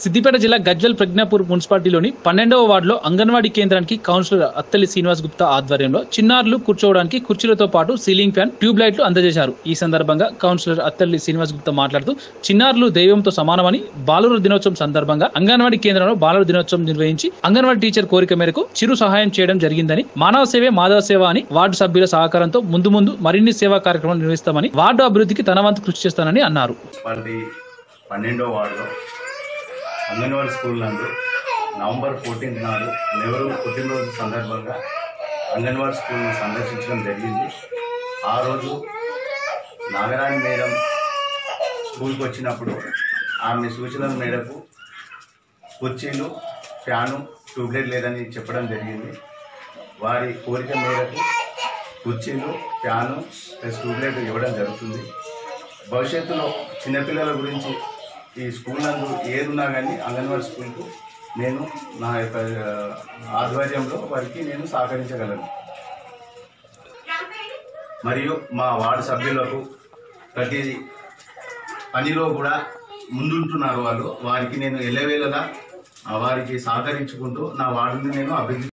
సిద్దిపేట జిల్లా గజ్వల్ ప్రజ్ఞాపూర్ మున్సిపాలిటీలోని పన్నెండవ వార్డులో అంగన్వాడీ కేంద్రానికి కౌన్సిలర్ అత్తలి శ్రీనివాస్ గుప్తా ఆధ్వర్యంలో చిన్నారులు కూర్చోవడానికి కుర్చీలతో పాటు సీలింగ్ ఫ్యాన్ ట్యూబ్ లైట్లు అందజేశారు ఈ సందర్భంగా కౌన్సిలర్ అత్తల్లి శ్రీనివాస్ గుప్తా మాట్లాడుతూ చిన్నారులు దైవంతో సమానమని బాలుర దినోత్సవం సందర్భంగా అంగన్వాడీ కేంద్రంలో బాలుర దినోత్సవం నిర్వహించి అంగన్వాడీ టీచర్ కోరిక మేరకు చిరు సహాయం చేయడం జరిగిందని మానవ సేవే మాధవ సేవ అని వార్డు సభ్యుల సహకారంతో ముందు ముందు మరిన్ని సేవా కార్యక్రమాలు నిర్వహిస్తామని వార్డు అభివృద్ధికి తన వంతు కృషి చేస్తానని అన్నారు మున్సిపాలిటీ పన్నెండో వార్డులో అంగన్వాడీ స్కూల్ నందు నవంబర్ ఫోర్టీన్త్ నాడు నెహ్రూ పుట్టినరోజు సందర్భంగా అంగన్వాడీ స్కూల్ని సందర్శించడం జరిగింది ఆ రోజు నాగరాణి మేడం స్కూల్కి వచ్చినప్పుడు ఆమె సూచనల మేరకు కుర్చీలు ఫ్యాను ట్యూబ్లైట్ లేదని చెప్పడం జరిగింది వారి కోరిక మేరకు కుర్చీలు ఫ్యాను ప్లస్ ట్యూబ్లైట్ ఇవ్వడం జరుగుతుంది భవిష్యత్తులో చిన్నపిల్లల గురించి ఈ స్కూల్ నందు ఏది ఉన్నా కానీ అంగన్వాడీ స్కూల్కు నేను నా యొక్క ఆ, ఆధ్వర్యంలో వారికి నేను సహకరించగలను మరియు మా వార్డు సభ్యులకు ప్రతి పనిలో కూడా ముందుంటున్నారు వాళ్ళు వారికి నేను ఎల్లవేళలా ఆ, వారికి సహకరించుకుంటూ నా వార్డుని నేను అభివృద్ధి